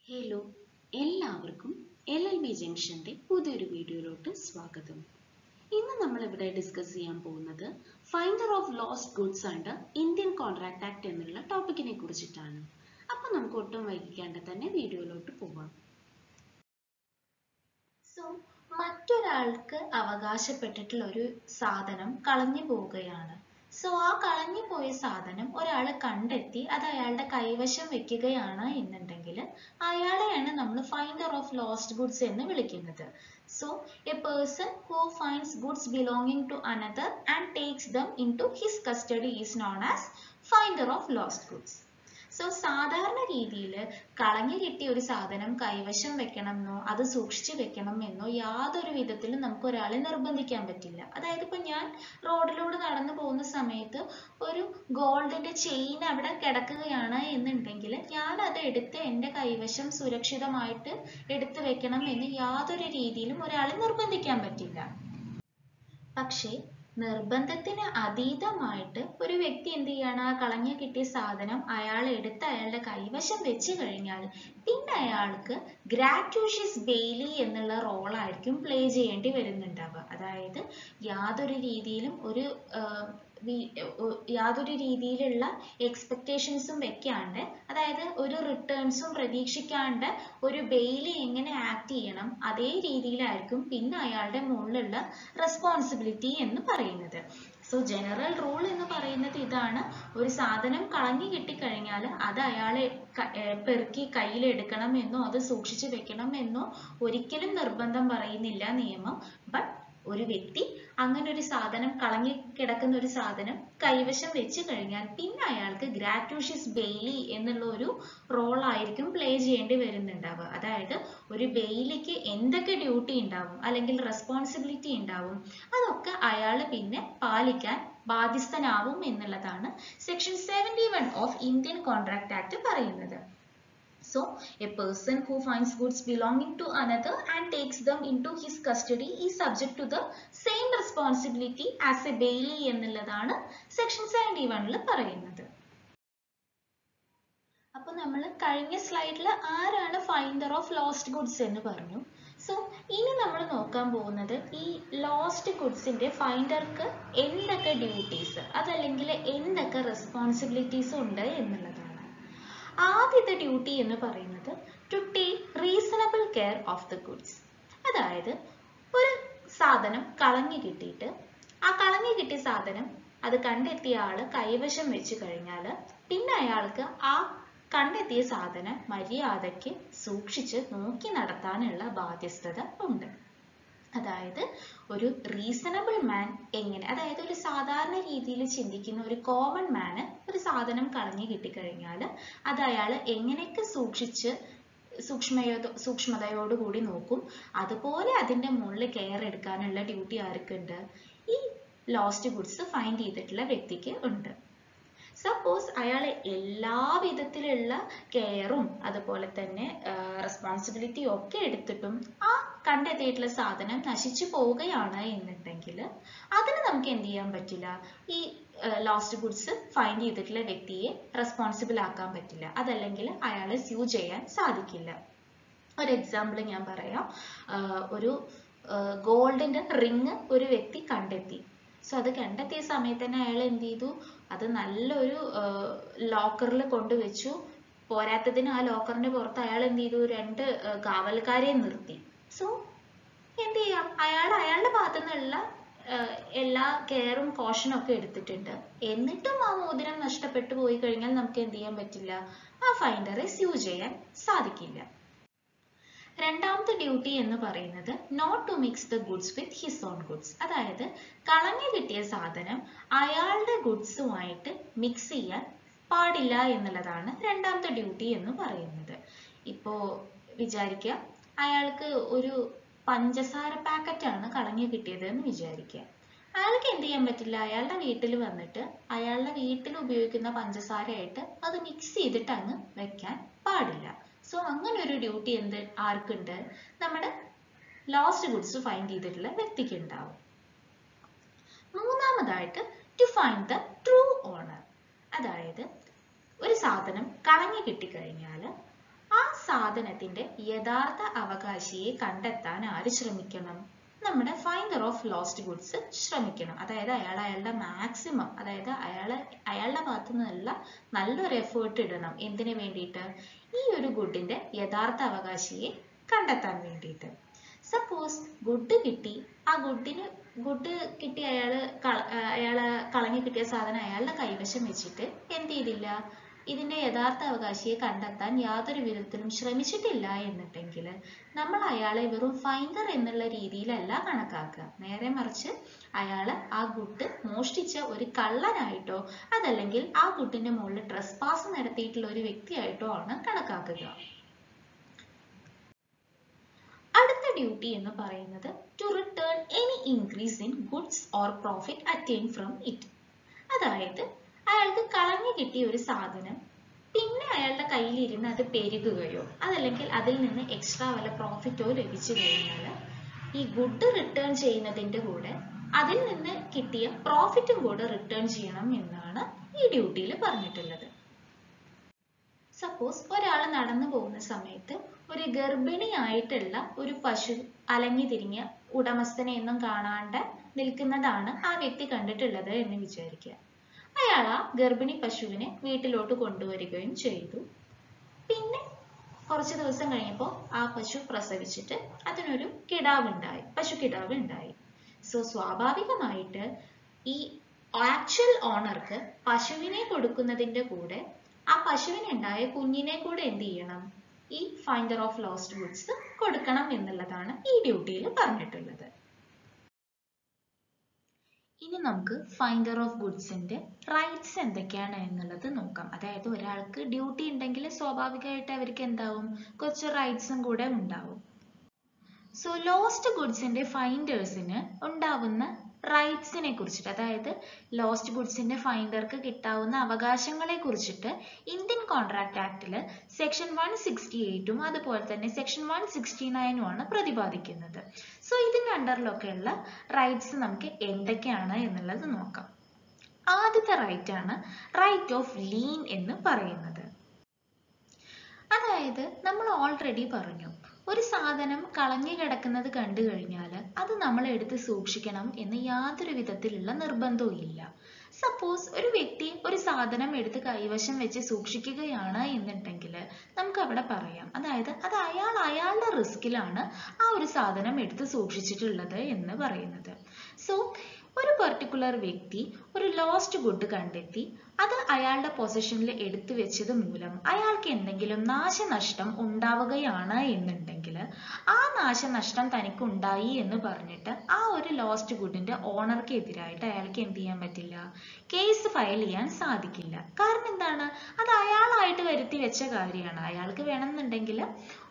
hello എല്ലാവർക്കും L L B ജംഗ്ഷന്റെ പുതിയൊരു വീഡിയോയിലോട്ട് സ്വാഗതം ഇന്ന് നമ്മൾ ഇവിടെ ഡിസ്കസ് ചെയ്യാൻ പോകുന്നത് finder of lost goods under Indian contract act എന്നുള്ള ടോപ്പിക്കിനെ കുറിച്ചിട്ടാണ് അപ്പൊ നമുക്ക് ഒട്ടും വൈകിക്കാണ്ട് തന്നെ വീഡിയോയിലോട്ട് പോവാം സോ മറ്റൊരാൾക്ക് അവകാശപ്പെട്ടിട്ടുള്ള ഒരു സാധനം കളഞ്ഞു പോവുകയാണ് സോ ആ കളഞ്ഞു പോയ സാധനം ഒരാൾ കണ്ടെത്തി അത് അയാളുടെ കൈവശം വെക്കുകയാണ് എന്നുണ്ടെങ്കിൽ അയാളെയാണ് നമ്മൾ ഫൈൻഡർ ഓഫ് ലോസ്റ്റ് ഗുഡ്സ് എന്ന് വിളിക്കുന്നത് so a person who finds goods belonging to another and takes them into his custody is known as finder of lost goods so സാധാരണ രീതിയിൽ കളഞ്ഞു കിട്ടിയ ഒരു സാധനം കൈവശം വെക്കണമെന്നോ അത് സൂക്ഷിച്ചു വെക്കണം എന്നോ യാതൊരു വിധത്തിലും നമുക്ക് ഒരാളെ നിർബന്ധിക്കാൻ പറ്റില്ല അതായത് ഇപ്പൊ ഞാൻ റോഡിലൂടെ നടന്നു പോകുന്ന സമയത്ത് ഒരു ഗോൾഡിന്റെ ചെയിൻ അവിടെ കിടക്കുകയാണ് എന്നുണ്ടെങ്കിൽ ഞാൻ അത് എടുത്ത് എൻ്റെ കൈവശം സുരക്ഷിതമായിട്ട് എടുത്തു വെക്കണം എന്ന് യാതൊരു രീതിയിലും ഒരാളെ നിർബന്ധിക്കാൻ പറ്റില്ല പക്ഷേ നിർബന്ധത്തിന് അതീതമായിട്ട് ഒരു വ്യക്തി എന്ത് ചെയ്യാണ് ആ കളഞ്ഞു കിട്ടിയ സാധനം അയാൾ എടുത്ത് അയാളുടെ കൈവശം വെച്ച് കഴിഞ്ഞാൽ പിന്നെ അയാൾക്ക് ഗ്രാറ്റ്യൂഷ്യസ് ബെയിലി എന്നുള്ള റോളായിരിക്കും പ്ലേ ചെയ്യേണ്ടി വരുന്നുണ്ടാവുക അതായത് യാതൊരു രീതിയിലും ഒരു യാതൊരു രീതിയിലുള്ള എക്സ്പെക്റ്റേഷൻസും വെക്കാണ്ട് അതായത് ഒരു റിട്ടേൺസും പ്രതീക്ഷിക്കാണ്ട് ഒരു ബെയിലി എങ്ങനെ ആക്ട് ചെയ്യണം അതേ രീതിയിലായിരിക്കും പിന്നെ അയാളുടെ മുകളിലുള്ള റെസ്പോൺസിബിലിറ്റി എന്ന് പറയുന്നത് സോ ജനറൽ റൂൾ എന്ന് പറയുന്നത് ഇതാണ് ഒരു സാധനം കളഞ്ഞു കിട്ടിക്കഴിഞ്ഞാൽ അത് അയാളെ പെറുക്കി കയ്യിലെടുക്കണം എന്നോ അത് സൂക്ഷിച്ചു വെക്കണം എന്നോ ഒരിക്കലും നിർബന്ധം പറയുന്നില്ല നിയമം ബട്ട് ഒരു വ്യക്തി അങ്ങനെ ഒരു സാധനം കളഞ്ഞു കിടക്കുന്ന ഒരു സാധനം കൈവശം വെച്ച് കഴിഞ്ഞാൽ പിന്നെ അയാൾക്ക് ഗ്രാറ്റ്യൂഷ്യസ് ബെയിലി എന്നുള്ള ഒരു റോൾ ആയിരിക്കും പ്ലേ ചെയ്യേണ്ടി വരുന്നുണ്ടാവുക അതായത് ഒരു ബെയിലിക്ക് എന്തൊക്കെ ഡ്യൂട്ടി ഉണ്ടാവും അല്ലെങ്കിൽ റെസ്പോൺസിബിലിറ്റി ഉണ്ടാവും അതൊക്കെ അയാൾ പിന്നെ പാലിക്കാൻ ബാധ്യസ്ഥനാവും എന്നുള്ളതാണ് section seventy one of Indian contract act പറയുന്നത് So, a person who finds goods belonging to another and takes them into his custody is subject to the same responsibility as a bailey എന്നുള്ളതാണ് section seventy വണ്ണിൽ പറയുന്നത് അപ്പോൾ നമ്മൾ കഴിഞ്ഞ സ്ലൈഡിൽ ആരാണ് finder of lost goods എന്ന് പറഞ്ഞു സോ ഇനി നമ്മൾ നോക്കാൻ പോകുന്നത് ഈ ലോസ്റ്റ് ഗുഡ്സിന്റെ ഫൈൻഡർക്ക് എന്തൊക്കെ ഡ്യൂട്ടീസ് അതല്ലെങ്കിൽ എന്തൊക്കെ റെസ്പോൺസിബിലിറ്റീസ് ഉണ്ട് എന്നുള്ളതാണ് ആദ്യത്തെ ഡ്യൂട്ടി എന്ന് പറയുന്നത് to take reasonable care of the goods അതായത് ഒരു സാധനം കളഞ്ഞു കിട്ടിയിട്ട് ആ കളഞ്ഞു കിട്ടിയ സാധനം അത് കണ്ടെത്തിയ ആള് കൈവശം വെച്ച് കഴിഞ്ഞാൽ പിന്നെ അയാൾക്ക് ആ കണ്ടെത്തിയ സാധനം മര്യാദയ്ക്ക് സൂക്ഷിച്ച് നോക്കി നടത്താനുള്ള ബാധ്യസ്ഥത ഉണ്ട് അതായത് ഒരു റീസണബിൾ മാൻ എങ്ങനെ അതായത് ഒരു സാധാരണ രീതിയിൽ ചിന്തിക്കുന്ന ഒരു കോമൺ മാന് ഒരു സാധനം കളഞ്ഞു കിട്ടിക്കഴിഞ്ഞാൽ അത് അയാൾ എങ്ങനെയൊക്കെ സൂക്ഷിച്ച് സൂക്ഷ്മയോ സൂക്ഷ്മതയോടുകൂടി നോക്കും അതുപോലെ അതിൻ്റെ മുകളിൽ കെയർ എടുക്കാനുള്ള ഡ്യൂട്ടി ആർക്കുണ്ട് ഈ ലോസ്റ്റ് ഗുഡ്സ് ഫൈൻഡ് ചെയ്തിട്ടുള്ള വ്യക്തിക്ക് ഉണ്ട് സപ്പോസ് അയാൾ എല്ലാ വിധത്തിലുള്ള കെയറും അതുപോലെ തന്നെ റെസ്പോൺസിബിലിറ്റി ഒക്കെ എടുത്തിട്ടും ആ കണ്ടെത്തിയിട്ടുള്ള സാധനം നശിച്ചു പോവുകയാണ് എന്നുണ്ടെങ്കിൽ അതിന് നമുക്ക് എന്ത് ചെയ്യാൻ പറ്റില്ല ഈ ലോസ്റ്റ് ഗുഡ്സ് ഫൈൻഡ് ചെയ്തിട്ടുള്ള വ്യക്തിയെ റെസ്പോൺസിബിൾ ആക്കാൻ പറ്റില്ല അതല്ലെങ്കിൽ അയാളെ സ്യൂ ചെയ്യാൻ സാധിക്കില്ല ഒരു എക്സാമ്പിൾ ഞാൻ പറയാം ഒരു ഗോൾഡിന്റെ റിങ് ഒരു വ്യക്തി കണ്ടെത്തി സോ അത് കണ്ടെത്തിയ സമയത്ത് തന്നെ അയാൾ എന്ത് ചെയ്തു അത് നല്ലൊരു ലോക്കറിൽ കൊണ്ടുവച്ചു പോരാത്തതിന് ആ ലോക്കറിന്റെ പുറത്ത് അയാൾ എന്ത് ചെയ്തു രണ്ട് കാവൽക്കാരെ നിർത്തി സോ എന്ത് ചെയ്യാം അയാൾ അയാളുടെ ഭാഗത്തു നിന്നുള്ള എല്ലാ കെയറും കോഷനും ഒക്കെ എടുത്തിട്ടുണ്ട് എന്നിട്ടും ആ മോതിരം നഷ്ടപ്പെട്ടു പോയി കഴിഞ്ഞാൽ നമുക്ക് എന്ത് ചെയ്യാൻ പറ്റില്ല ആ ഫൈൻഡറെ സ്യൂ ചെയ്യാൻ സാധിക്കില്ല രണ്ടാമത്തെ ഡ്യൂട്ടി എന്ന് പറയുന്നത് not to mix the goods with his own goods അതായത് കളഞ്ഞു കിട്ടിയ സാധനം അയാളുടെ ഗുഡ്സുമായിട്ട് മിക്സ് ചെയ്യാൻ പാടില്ല എന്നുള്ളതാണ് രണ്ടാമത്തെ ഡ്യൂട്ടി എന്ന് പറയുന്നത് ഇപ്പോ വിചാരിക്കുക അയാൾക്ക് ഒരു പഞ്ചസാര പാക്കറ്റാണ് കളഞ്ഞു കിട്ടിയത് എന്ന് വിചാരിക്കുക അയാൾക്ക് എന്ത് ചെയ്യാൻ പറ്റില്ല അയാളുടെ വീട്ടിൽ വന്നിട്ട് അയാളുടെ വീട്ടിൽ ഉപയോഗിക്കുന്ന പഞ്ചസാരയായിട്ട് അത് മിക്സ് ചെയ്തിട്ട് അങ്ങ് വെക്കാൻ പാടില്ല സോ അങ്ങനെ ഒരു ഡ്യൂട്ടി എന്ത് ആർക്കുണ്ട് നമ്മുടെ ലോസ്റ്റ് ഗുഡ്സ് ഫൈൻഡ് ചെയ്തിട്ടുള്ള വ്യക്തിക്ക് ഉണ്ടാവും മൂന്നാമതായിട്ട് to find the true owner അതായത് ഒരു സാധനം കളഞ്ഞു കിട്ടിക്കഴിഞ്ഞാൽ ആ സാധനത്തിന്റെ യഥാർത്ഥ അവകാശിയെ കണ്ടെത്താൻ ആര് ശ്രമിക്കണം നമ്മുടെ ഫൈൻഡർ ഓഫ് ലോസ്റ്റ് ഗുഡ്സ് ശ്രമിക്കണം അതായത് അയാൾ അയാളുടെ മാക്സിമം അതായത് അയാളെ അയാളുടെ ഭാഗത്തു നിന്നുള്ള നല്ലൊരു എഫേർട്ട് ഇടണം എന്തിനു വേണ്ടിയിട്ട് ഈ ഒരു ഗുഡിന്റെ യഥാർത്ഥ അവകാശിയെ കണ്ടെത്താൻ വേണ്ടിയിട്ട് സപ്പോസ് ഗുഡ് കിട്ടി ആ ഗുഡിന് ഗുഡ് കിട്ടി അയാള് കള- ആ, അയാള് കളഞ്ഞു കിട്ടിയ സാധനം അയാളുടെ കൈവശം വെച്ചിട്ട് എന്ത് ചെയ്തില്ല ഇതിന്റെ യഥാർത്ഥ അവകാശിയെ കണ്ടെത്താൻ യാതൊരു വിധത്തിലും ശ്രമിച്ചിട്ടില്ല എന്നുണ്ടെങ്കിൽ നമ്മൾ അയാളെ വെറും ഫൈൻഡർ എന്നുള്ള രീതിയിലല്ല കണക്കാക്കുക നേരെ മറിച്ച് അയാള് ആ ഗുഡ് മോഷ്ടിച്ച ഒരു കള്ളനായിട്ടോ അതല്ലെങ്കിൽ ആ ഗുഡിന്റെ മുകളിൽ ട്രസ് പാസ് നടത്തിയിട്ടുള്ള ഒരു വ്യക്തിയായിട്ടോ ആണ് കണക്കാക്കുക അടുത്ത ഡ്യൂട്ടി എന്ന് പറയുന്നത് to return any increase in goods or profit attain from it അതായത് അയാൾക്ക് കളഞ്ഞു കിട്ടിയ ഒരു സാധനം പിന്നെ അയാളുടെ കയ്യിലിരുന്ന് അത് പെരുകുകയോ അതല്ലെങ്കിൽ അതിൽ നിന്ന് എക്സ്ട്രാ വല്ല പ്രോഫിറ്റോ ലഭിച്ചു കഴിഞ്ഞാൽ ഈ ഗുഡ് റിട്ടേൺ ചെയ്യുന്നതിന്റെ കൂടെ അതിൽ നിന്ന് കിട്ടിയ പ്രോഫിറ്റും കൂടെ റിട്ടേൺ ചെയ്യണം എന്നാണ് ഈ ഡ്യൂട്ടിയിൽ പറഞ്ഞിട്ടുള്ളത് സപ്പോസ് ഒരാൾ നടന്നു പോകുന്ന സമയത്ത് ഒരു ഗർഭിണിയായിട്ടുള്ള ഒരു പശു അലഞ്ഞു തിരിഞ്ഞ ഉടമസ്ഥനെ ഒന്നും കാണാണ്ട് നിൽക്കുന്നതാണ് ആ വ്യക്തി കണ്ടിട്ടുള്ളത് എന്ന് വിചാരിക്കുക അയാൾ ആ ഗർഭിണി പശുവിനെ വീട്ടിലോട്ട് കൊണ്ടുവരികയും ചെയ്തു പിന്നെ കുറച്ച് ദിവസം കഴിഞ്ഞപ്പോൾ ആ പശു പ്രസവിച്ചിട്ട് അതിനൊരു കിടാവ് ഉണ്ടായി പശു കിടാവ് ഉണ്ടായി സോ സ്വാഭാവികമായിട്ട് ഈ ആക്ച്വൽ ഓണർക്ക് പശുവിനെ കൊടുക്കുന്നതിന്റെ കൂടെ ആ പശുവിനുണ്ടായ കുഞ്ഞിനെ കൂടെ എന്ത് ചെയ്യണം ഈ ഫൈൻഡർ ഓഫ് ലോസ്റ്റ് ഗുഡ്സ് കൊടുക്കണം എന്നുള്ളതാണ് ഈ ഡ്യൂട്ടിയിൽ പറഞ്ഞിട്ടുള്ളത് ഇനി നമുക്ക് ഫൈൻഡർ ഓഫ് ഗുഡ്സിന്റെ റൈറ്റ്സ് എന്തൊക്കെയാണ് എന്നുള്ളത് നോക്കാം അതായത് ഒരാൾക്ക് ഡ്യൂട്ടി ഉണ്ടെങ്കിൽ സ്വാഭാവികമായിട്ട് അവർക്ക് എന്താവും കുറച്ച് റൈറ്റ്സും കൂടെ ഉണ്ടാവും സോ ലോസ്റ്റ് ഗുഡ്സിന്റെ ഫൈൻഡേഴ്സിന് ഉണ്ടാവുന്ന റൈറ്റ്സിനെ കുറിച്ചിട്ട് അതായത് ലോസ്റ്റ് ഗുഡ്സിന്റെ ഫൈൻഡർക്ക് കിട്ടാവുന്ന അവകാശങ്ങളെ കുറിച്ചിട്ട് ഇന്ത്യൻ കോൺട്രാക്ട് ആക്ടിൽ സെക്ഷൻ വൺ സിക്സ്റ്റി എയ്റ്റും അതുപോലെ തന്നെ സെക്ഷൻ വൺ സിക്സ്റ്റി നയനും ആണ് പ്രതിപാദിക്കുന്നത് സോ ഇതിന്റെ അണ്ടറിലൊക്കെയുള്ള റൈറ്റ്സ് നമുക്ക് എന്തൊക്കെയാണ് എന്നുള്ളത് നോക്കാം ആദ്യത്തെ റൈറ്റ് ആണ് റൈറ്റ് ഓഫ് ലീൻ എന്ന് പറയുന്നത് അതായത് നമ്മൾ ഓൾറെഡി പറഞ്ഞു ഒരു സാധനം കളഞ്ഞു കിടക്കുന്നത് കണ്ടു കഴിഞ്ഞാൽ അത് നമ്മൾ എടുത്ത് സൂക്ഷിക്കണം എന്ന് യാതൊരു വിധത്തിലുള്ള നിർബന്ധവും ഇല്ല സപ്പോസ് ഒരു വ്യക്തി ഒരു സാധനം എടുത്ത് കൈവശം വെച്ച് സൂക്ഷിക്കുകയാണ് എന്നുണ്ടെങ്കിൽ നമുക്ക് അവിടെ പറയാം അതായത് അത് അയാൾ അയാളുടെ റിസ്കിലാണ് ആ ഒരു സാധനം എടുത്ത് സൂക്ഷിച്ചിട്ടുള്ളത് എന്ന് പറയുന്നത് സോ ഒരു പെർട്ടിക്കുലർ വ്യക്തി ഒരു ലോസ്റ്റ് ഗുഡ് കണ്ടെത്തി അത് അയാളുടെ പൊസിഷനിൽ എടുത്തു വെച്ചത് മൂലം അയാൾക്ക് എന്തെങ്കിലും നാശനഷ്ടം ഉണ്ടാവുകയാണ് എന്നുണ്ടെങ്കിൽ ആ നാശനഷ്ടം തനിക്ക് ഉണ്ടായി എന്ന് പറഞ്ഞിട്ട് ആ ഒരു ലോസ്റ്റ് ഗുഡിന്റെ ഓണർക്ക് എതിരായിട്ട് അയാൾക്ക് എന്ത് ചെയ്യാൻ പറ്റില്ല കേസ് ഫയൽ ചെയ്യാൻ സാധിക്കില്ല കാരണം എന്താണ് അത് അയാളായിട്ട് വരുത്തി വെച്ച കാര്യമാണ് അയാൾക്ക് വേണമെന്നുണ്ടെങ്കിൽ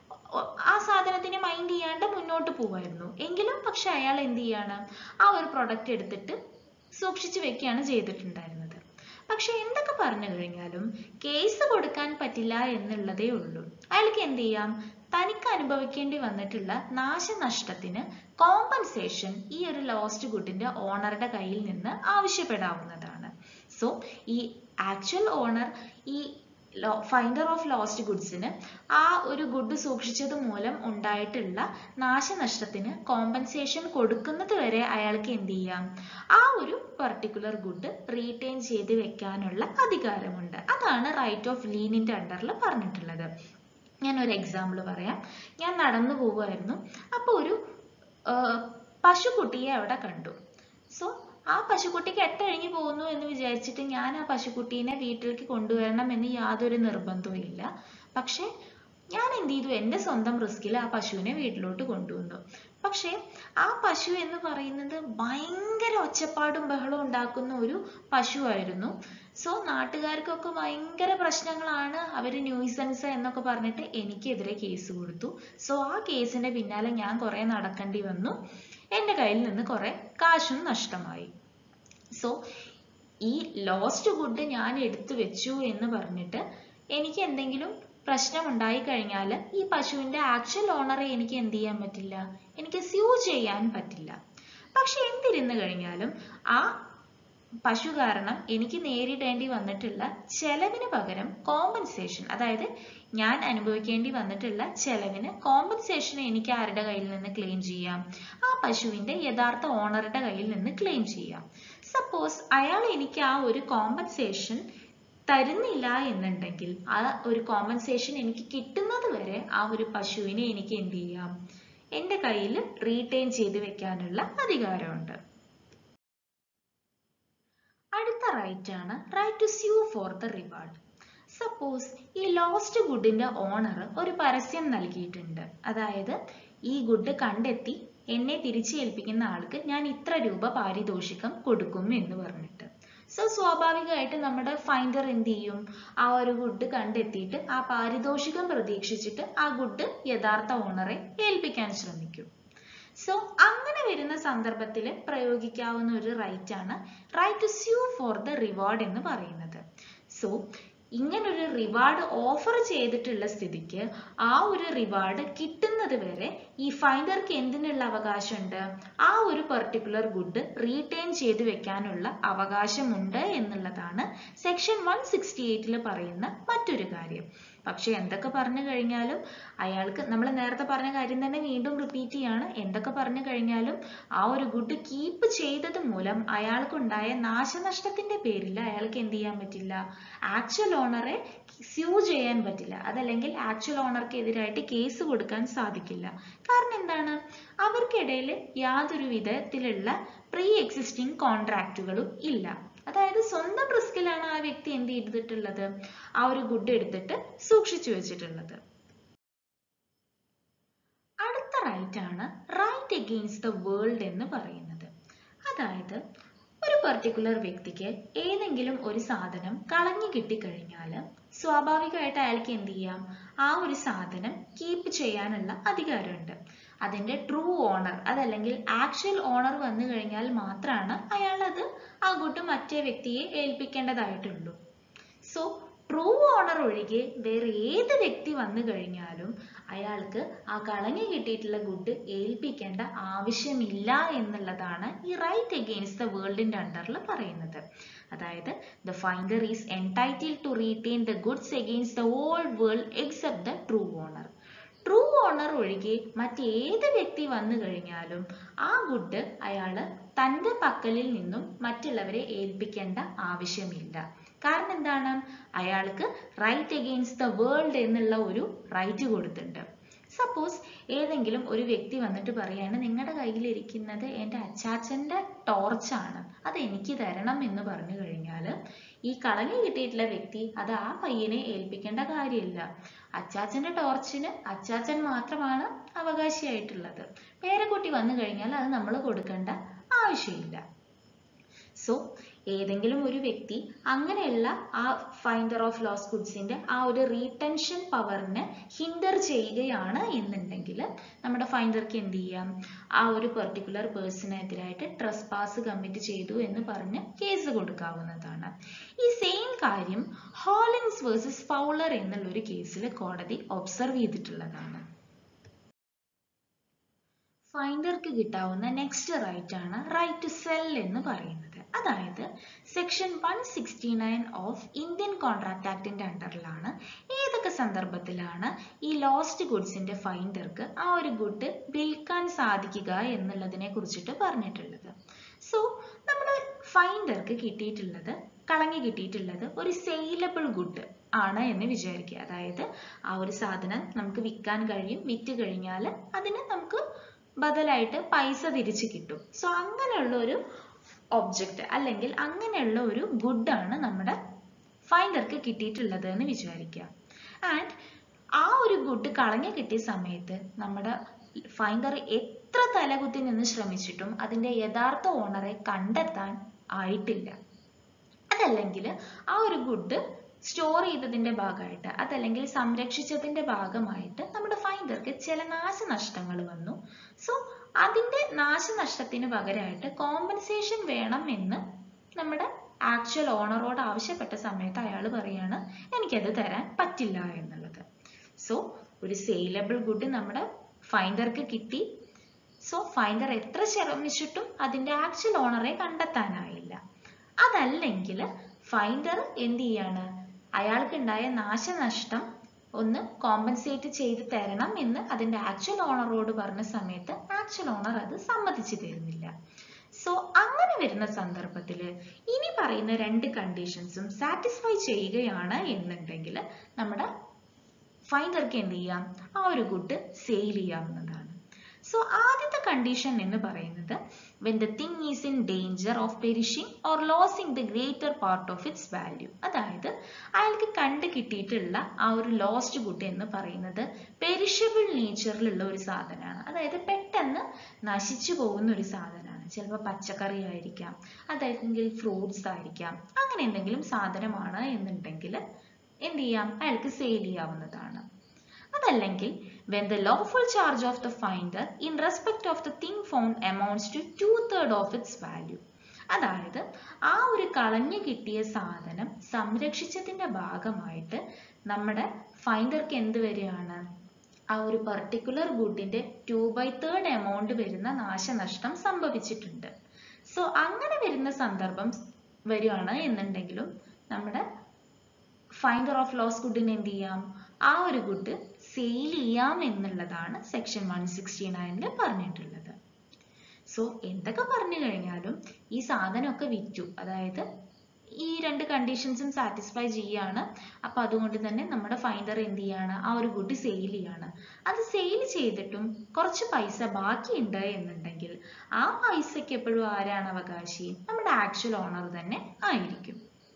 ഒ- ആ സാധനത്തിനെ മൈൻഡ് ചെയ്യാണ്ട് മുന്നോട്ട് പോവായിരുന്നു എങ്കിലും പക്ഷെ അയാൾ എന്ത് ചെയ്യാണ് ആ ഒരു പ്രൊഡക്റ്റ് എടുത്തിട്ട് സൂക്ഷിച്ചു വെക്കുകയാണ് ചെയ്തിട്ടുണ്ടായിരുന്നത് പക്ഷെ എന്തൊക്കെ പറഞ്ഞു കഴിഞ്ഞാലും കേസ് കൊടുക്കാൻ പറ്റില്ല എന്നുള്ളതേ ഉള്ളൂ അയാൾക്ക് എന്ത് ചെയ്യാം തനിക്ക് അനുഭവിക്കേണ്ടി വന്നിട്ടുള്ള നാശനഷ്ടത്തിന് കോമ്പൻസേഷൻ ഈ ഒരു ലോസ്റ്റ് ഗുഡിന്റെ ഓണറുടെ കയ്യിൽ നിന്ന് ആവശ്യപ്പെടാവുന്നതാണ് സോ ഈ ആക്ച്വൽ ഓണർ ഈ ഫൈൻഡർ ഓഫ് ലോസ്റ്റ് ഗുഡ്സിന് ആ ഒരു ഗുഡ് സൂക്ഷിച്ചത് മൂലം ഉണ്ടായിട്ടുള്ള നാശനഷ്ടത്തിന് കോമ്പൻസേഷൻ കൊടുക്കുന്നത് വരെ അയാൾക്ക് എന്ത് ചെയ്യാം ആ ഒരു പർട്ടിക്കുലർ ഗുഡ് റീറ്റെയിൻ ചെയ്ത് വെക്കാനുള്ള അധികാരമുണ്ട് അതാണ് റൈറ്റ് ഓഫ് ലീനിന്റെ അണ്ടറിൽ പറഞ്ഞിട്ടുള്ളത് ഞാൻ ഒരു എക്സാമ്പിൾ പറയാം ഞാൻ നടന്നു പോവുമായിരുന്നു അപ്പോൾ ഒരു ആ, പശുക്കുട്ടിയെ അവിടെ കണ്ടു സോ ആ പശുക്കുട്ടിക്ക് എട്ടഴിഞ്ഞു പോകുന്നു എന്ന് വിചാരിച്ചിട്ട് ഞാൻ ആ പശുക്കുട്ടീനെ വീട്ടിലേക്ക് കൊണ്ടുവരണം എന്ന് യാതൊരു നിർബന്ധവും ഇല്ല പക്ഷെ ഞാൻ എന്ത് ചെയ്തു എൻ്റെ സ്വന്തം റിസ്കിൽ ആ പശുവിനെ വീട്ടിലോട്ട് കൊണ്ടുവന്നു പക്ഷേ ആ പശു എന്ന് പറയുന്നത് ഭയങ്കര ഒച്ചപ്പാടും ബഹളവും ഉണ്ടാക്കുന്ന ഒരു പശുവായിരുന്നു സോ നാട്ടുകാർക്കൊക്കെ ഭയങ്കര പ്രശ്നങ്ങളാണ് അവർ ന്യൂസൻസ് എന്നൊക്കെ പറഞ്ഞിട്ട് എനിക്കെതിരെ കേസ് കൊടുത്തു സോ ആ കേസിന്റെ പിന്നാലെ ഞാൻ കുറെ നടക്കേണ്ടി വന്നു എൻ്റെ കയ്യിൽ നിന്ന് കുറെ കാശും നഷ്ടമായി സോ ഈ ലോസ്റ്റ് ഗുഡ് ഞാൻ എടുത്തു വെച്ചു എന്ന് പറഞ്ഞിട്ട് എനിക്ക് എന്തെങ്കിലും പ്രശ്നം ഉണ്ടായി കഴിഞ്ഞാൽ ഈ പശുവിന്റെ ആക്ച്വൽ ഓണറെ എനിക്ക് എന്ത് ചെയ്യാൻ പറ്റില്ല എനിക്ക് സ്യൂ ചെയ്യാൻ പറ്റില്ല പക്ഷെ എന്തിരുന്നു കഴിഞ്ഞാലും ആ പശു കാരണം എനിക്ക് നേരിടേണ്ടി വന്നിട്ടുള്ള ചെലവിന് പകരം കോമ്പൻസേഷൻ അതായത് ഞാൻ അനുഭവിക്കേണ്ടി വന്നിട്ടുള്ള ചെലവിന് കോമ്പൻസേഷൻ എനിക്ക് ആരുടെ കയ്യിൽ നിന്ന് ക്ലെയിം ചെയ്യാം ആ പശുവിന്റെ യഥാർത്ഥ ഓണറുടെ കയ്യിൽ നിന്ന് ക്ലെയിം ചെയ്യാം സപ്പോസ് അയാൾ എനിക്ക് ആ ഒരു കോമ്പൻസേഷൻ തരുന്നില്ല എന്നുണ്ടെങ്കിൽ ആ ഒരു കോമ്പൻസേഷൻ എനിക്ക് കിട്ടുന്നത് വരെ ആ ഒരു പശുവിനെ എനിക്ക് എന്ത് ചെയ്യാം എൻ്റെ കയ്യിൽ റീറ്റെയിൻ ചെയ്ത് വെക്കാനുള്ള അധികാരമുണ്ട് അടുത്ത റൈറ്റ് ആണ് right to sue for the reward suppose ഈ ലോസ്റ്റ് ഗുഡിന്റെ ഓണർ ഒരു പരസ്യം നൽകിയിട്ടുണ്ട് അതായത് ഈ ഗുഡ് കണ്ടെത്തി എന്നെ തിരിച്ചേൽപ്പിക്കുന്ന ആൾക്ക് ഞാൻ ഇത്ര രൂപ പാരിതോഷികം കൊടുക്കും എന്ന് പറഞ്ഞിട്ട് സോ സ്വാഭാവികമായിട്ട് നമ്മുടെ ഫൈൻഡർ എന്ത് ചെയ്യും ആ ഒരു ഗുഡ് കണ്ടെത്തിയിട്ട് ആ പാരിതോഷികം പ്രതീക്ഷിച്ചിട്ട് ആ ഗുഡ് യഥാർത്ഥ ഓണറെ ഏൽപ്പിക്കാൻ ശ്രമിക്കും സോ അങ്ങനെ വരുന്ന സന്ദർഭത്തിൽ പ്രയോഗിക്കാവുന്ന ഒരു റൈറ്റ് ആണ് right to sue for the reward എന്ന് പറയുന്നത് സോ ഇങ്ങനൊരു റിവാർഡ് ഓഫർ ചെയ്തിട്ടുള്ള സ്ഥിതിക്ക് ആ ഒരു റിവാർഡ് കിട്ടുന്നത് വരെ ഈ ഫൈൻഡർക്ക് എന്തിനുള്ള അവകാശമുണ്ട് ആ ഒരു പെർട്ടിക്കുലർ ഗുഡ് റീറ്റെയിൻ ചെയ്ത് വെക്കാനുള്ള അവകാശമുണ്ട് എന്നുള്ളതാണ് സെക്ഷൻ വൺ സിക്സ്റ്റി എയ്റ്റിൽ പറയുന്ന മറ്റൊരു കാര്യം പക്ഷെ എന്തൊക്കെ പറഞ്ഞു കഴിഞ്ഞാലും അയാൾക്ക് നമ്മൾ നേരത്തെ പറഞ്ഞ കാര്യം തന്നെ വീണ്ടും റിപ്പീറ്റ് ചെയ്യാണ് എന്തൊക്കെ പറഞ്ഞു കഴിഞ്ഞാലും ആ ഒരു ഗുഡ് കീപ്പ് ചെയ്തത് മൂലം അയാൾക്കുണ്ടായ നാശനഷ്ടത്തിന്റെ പേരിൽ അയാൾക്ക് എന്ത് ചെയ്യാൻ പറ്റില്ല ആക്ച്വൽ ഓണറെ സ്യൂ ചെയ്യാൻ പറ്റില്ല അതല്ലെങ്കിൽ ആക്ച്വൽ ഓണർക്ക് എതിരായിട്ട് കേസ് കൊടുക്കാൻ സാധിക്കില്ല കാരണം എന്താണ് അവർക്കിടയിൽ യാതൊരു വിധത്തിലുള്ള പ്രീ എക്സിസ്റ്റിംഗ് കോൺട്രാക്റ്റുകളും ഇല്ല അതായത് സ്വന്തം റിസ്കിലാണ് ആ വ്യക്തി എന്ത് ചെയ്തിട്ടുള്ളത് ആ ഒരു ഗുഡ് എടുത്തിട്ട് സൂക്ഷിച്ചു വെച്ചിട്ടുള്ളത് അടുത്ത റൈറ്റ് ആണ് റൈറ്റ് എഗെയിൻസ്റ്റ് ദ വേൾഡ് എന്ന് പറയുന്നത് അതായത് ഒരു പെർട്ടിക്കുലർ വ്യക്തിക്ക് ഏതെങ്കിലും ഒരു സാധനം കളഞ്ഞു കിട്ടിക്കഴിഞ്ഞാൽ സ്വാഭാവികമായിട്ട് അയാൾക്ക് എന്ത് ചെയ്യാം ആ ഒരു സാധനം കീപ്പ് ചെയ്യാനുള്ള അധികാരമുണ്ട് അതിന്റെ ട്രൂ ഓണർ അതല്ലെങ്കിൽ ആക്ച്വൽ ഓണർ വന്നു കഴിഞ്ഞാൽ മാത്രമാണ് അയാൾ അത് ആ ഗുഡ് മറ്റേ വ്യക്തിയെ ഏൽപ്പിക്കേണ്ടതായിട്ടുള്ളൂ സോ ട്രൂ ഓണർ ഒഴികെ വേറെ ഏത് വ്യക്തി വന്നു കഴിഞ്ഞാലും അയാൾക്ക് ആ കളഞ്ഞു കിട്ടിയിട്ടുള്ള ഗുഡ് ഏൽപ്പിക്കേണ്ട ആവശ്യമില്ല എന്നുള്ളതാണ് ഈ റൈറ്റ് എഗെയിൻസ്റ്റ് ദ വേൾഡിന്റെ അണ്ടറിൽ പറയുന്നത് അതായത് the finder is entitle to retain the goods against the whole world except the true owner true owner ഒഴികെ മറ്റേത് വ്യക്തി വന്നു കഴിഞ്ഞാലും ആ ഗുഡ് അയാള് തന്റെ പക്കലിൽ നിന്നും മറ്റുള്ളവരെ ഏൽപ്പിക്കേണ്ട ആവശ്യമില്ല കാരണം എന്താണ് അയാൾക്ക് റൈറ്റ് എഗെയിൻസ്റ്റ് ദ വേൾഡ് എന്നുള്ള ഒരു റൈറ്റ് കൊടുത്തിട്ടുണ്ട് സപ്പോസ് ഏതെങ്കിലും ഒരു വ്യക്തി വന്നിട്ട് പറയാണ് നിങ്ങളുടെ കയ്യിലിരിക്കുന്നത് എൻ്റെ അച്ചാച്ചൻ്റെ ടോർച്ചാണ് അത് എനിക്ക് തരണം എന്ന് പറഞ്ഞു കഴിഞ്ഞാൽ ഈ കളഞ്ഞു കിട്ടിയിട്ടുള്ള വ്യക്തി അത് ആ പയ്യനെ ഏൽപ്പിക്കേണ്ട കാര്യമില്ല അച്ചാച്ചൻ്റെ ടോർച്ചിന് അച്ചാച്ചൻ മാത്രമാണ് അവകാശിയായിട്ടുള്ളത് പേരക്കുട്ടി വന്നു കഴിഞ്ഞാൽ അത് നമ്മൾ കൊടുക്കേണ്ട ആവശ്യമില്ല സോ ഏതെങ്കിലും ഒരു വ്യക്തി അങ്ങനെയുള്ള ആ ഫൈൻഡർ ഓഫ് ലോസ് ഗുഡ്സിന്റെ ആ ഒരു റീടെൻഷൻ പവറിനെ ഹിൻഡർ ചെയ്യുകയാണ് എന്നുണ്ടെങ്കിൽ നമ്മുടെ ഫൈൻഡർക്ക് എന്ത് ചെയ്യാം ആ ഒരു പെർട്ടിക്കുലർ പേഴ്സണെതിരായിട്ട് ട്രസ് പാസ് കമ്മിറ്റ് ചെയ്തു എന്ന് പറഞ്ഞ് കേസ് കൊടുക്കാവുന്നതാണ് ഈ സെയിം കാര്യം ഹോളിൻസ് വേഴ്സസ് ഫൗളർ എന്നുള്ള ഒരു കേസിൽ കോടതി ഒബ്സർവ് ചെയ്തിട്ടുള്ളതാണ് ഫൈൻഡർക്ക് കിട്ടാവുന്ന നെക്സ്റ്റ് റൈറ്റ് ആണ് റൈറ്റ് ടു സെൽ എന്ന് പറയുന്നത് അതായത് section one sixty nine of Indian contract ആക്ടിന്റെ അണ്ടറിലാണ് ഏതൊക്കെ സന്ദർഭത്തിലാണ് ഈ ലോസ്റ്റ് ഗുഡ്സിന്റെ ഫൈൻഡർക്ക് ആ ഒരു ഗുഡ് വിൽക്കാൻ സാധിക്കുക എന്നുള്ളതിനെ കുറിച്ചിട്ട് പറഞ്ഞിട്ടുള്ളത് സോ നമ്മുടെ ഫൈൻഡർക്ക് കിട്ടിയിട്ടുള്ളത് കളഞ്ഞു കിട്ടിയിട്ടുള്ളത് ഒരു സെയിലബിൾ ഗുഡ് ആണ് എന്ന് വിചാരിക്കുക അതായത് ആ ഒരു സാധനം നമുക്ക് വിൽക്കാൻ കഴിയും വിറ്റ് കഴിഞ്ഞാൽ അതിന് നമുക്ക് ബദലായിട്ട് പൈസ തിരിച്ചു കിട്ടും സോ അങ്ങനെയുള്ള ഒരു ഒബ്ജക്റ്റ് അല്ലെങ്കിൽ അങ്ങനെയുള്ള ഒരു ഗുഡാണ് നമ്മുടെ ഫൈൻഡർക്ക് കിട്ടിയിട്ടുള്ളത് എന്ന് വിചാരിക്കുക ആൻഡ് ആ ഒരു ഗുഡ് കളഞ്ഞു കിട്ടിയ സമയത്ത് നമ്മുടെ ഫൈൻഡർ എത്ര തലകുത്തി നിന്ന് ശ്രമിച്ചിട്ടും അതിന്റെ യഥാർത്ഥ ഓണറെ കണ്ടെത്താൻ ആയിട്ടില്ല അതല്ലെങ്കിൽ ആ ഒരു ഗുഡ് സ്റ്റോർ ചെയ്തതിന്റെ ഭാഗമായിട്ട് അതല്ലെങ്കിൽ സംരക്ഷിച്ചതിന്റെ ഭാഗമായിട്ട് നമ്മുടെ ഫൈൻഡർക്ക് ചില നാശനഷ്ടങ്ങൾ വന്നു സോ അതിന്റെ നാശനഷ്ടത്തിന് പകരമായിട്ട് കോമ്പൻസേഷൻ വേണം എന്ന് നമ്മുടെ ആക്ച്വൽ ഓണറോട് ആവശ്യപ്പെട്ട സമയത്ത് അയാൾ പറയാണ് എനിക്കത് തരാൻ പറ്റില്ല എന്നുള്ളത് സോ ഒരു സെയിലബിൾ ഗുഡ് നമ്മുടെ ഫൈൻഡർക്ക് കിട്ടി സോ ഫൈൻഡർ എത്ര ശ്രമിച്ചിട്ടും അതിന്റെ ആക്ച്വൽ ഓണറെ കണ്ടെത്താനായില്ല അതല്ലെങ്കിൽ ഫൈൻഡർ എന്ത് ചെയ്യാണ് അയാൾക്കുണ്ടായ നാശനഷ്ടം ഒന്ന് കോമ്പൻസേറ്റ് ചെയ്ത് തരണം എന്ന് അതിന്റെ ആക്ച്വൽ ഓണറോട് പറഞ്ഞ സമയത്ത് ആക്ച്വൽ ഓണർ അത് സമ്മതിച്ചു തരുന്നില്ല സോ അങ്ങനെ വരുന്ന സന്ദർഭത്തിൽ ഇനി പറയുന്ന രണ്ട് കണ്ടീഷൻസും സാറ്റിസ്ഫൈ ചെയ്യുകയാണ് എന്നുണ്ടെങ്കിൽ നമ്മുടെ ഫൈൻഡർക്ക് എന്ത് ചെയ്യാം ആ ഒരു ഗുഡ് സെയിൽ ചെയ്യാവുന്നതാണ് സോ ആദ്യത്തെ കണ്ടീഷൻ എന്ന് പറയുന്നത് when the thing is in danger of perishing or losing the greater part of its value അതായത് അയാൾക്ക് കണ്ടു കിട്ടിയിട്ടുള്ള ആ ഒരു ലോസ്റ്റ് ഗുഡ് എന്ന് പറയുന്നത് പെരിഷബിൾ നേച്ചറിലുള്ള ഒരു സാധനമാണ് അതായത് പെട്ടെന്ന് നശിച്ചു പോകുന്ന ഒരു സാധനമാണ് ചിലപ്പോൾ പച്ചക്കറി ആയിരിക്കാം അതല്ലെങ്കിൽ ഫ്രൂട്ട്സ് ആയിരിക്കാം അങ്ങനെ എന്തെങ്കിലും സാധനമാണ് എന്നുണ്ടെങ്കിൽ എന്ത് ചെയ്യാം അയാൾക്ക് സെയിൽ ചെയ്യാവുന്നതാണ് അതല്ലെങ്കിൽ when the lawful charge of the finder in respect of the thing found amounts to two third of its value അതായത് ആ ഒരു കളഞ്ഞു കിട്ടിയ സാധനം സംരക്ഷിച്ചതിന്റെ ഭാഗമായിട്ട് നമ്മുടെ ഫൈൻഡർക്ക് എന്ത് വരികയാണ് ആ ഒരു പർട്ടിക്കുലർ ഗുഡിന്റെ ടു ബൈ തേർഡ് എമൗണ്ട് വരുന്ന നാശനഷ്ടം സംഭവിച്ചിട്ടുണ്ട് സോ അങ്ങനെ വരുന്ന സന്ദർഭം വരികയാണ് എന്നുണ്ടെങ്കിലും നമ്മുടെ ഫൈൻഡർ ഓഫ് ലോസ് ഗുഡിന് എന്ത് ചെയ്യാം ആ ഒരു ഗുഡ് സെയിൽ ചെയ്യാം എന്നുള്ളതാണ് സെക്ഷൻ വൺ സിക്സ്റ്റി നയനിൽ പറഞ്ഞിട്ടുള്ളത് സോ എന്തൊക്കെ പറഞ്ഞു കഴിഞ്ഞാലും ഈ സാധനമൊക്കെ വിറ്റു അതായത് ഈ രണ്ട് കണ്ടീഷൻസും സാറ്റിസ്ഫൈ ചെയ്യാണ് അപ്പൊ അതുകൊണ്ട് തന്നെ നമ്മുടെ ഫൈൻഡർ എന്ത് ചെയ്യാണ് ആ ഒരു ഗുഡ് സെയിൽ ചെയ്യാണ് അത് സെയിൽ ചെയ്തിട്ടും കുറച്ച് പൈസ ബാക്കിയുണ്ട് എന്നുണ്ടെങ്കിൽ ആ പൈസയ്ക്ക് എപ്പോഴും ആരാണ് അവകാശി നമ്മുടെ ആക്ച്വൽ ഓണർ തന്നെ ആയിരിക്കും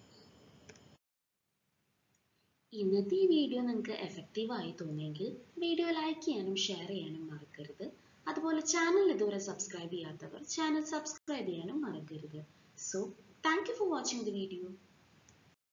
ഇന്നത്തെ ഈ വീഡിയോ നിങ്ങൾക്ക് എഫക്റ്റീവ് ആയി തോന്നിയെങ്കിൽ വീഡിയോ ലൈക്ക് ചെയ്യാനും ഷെയർ ചെയ്യാനും മറക്കരുത് അതുപോലെ ചാനൽ ഇതുവരെ സബ്സ്ക്രൈബ് ചെയ്യാത്തവർ ചാനൽ സബ്സ്ക്രൈബ് ചെയ്യാനും മറക്കരുത് so thank you for watching the video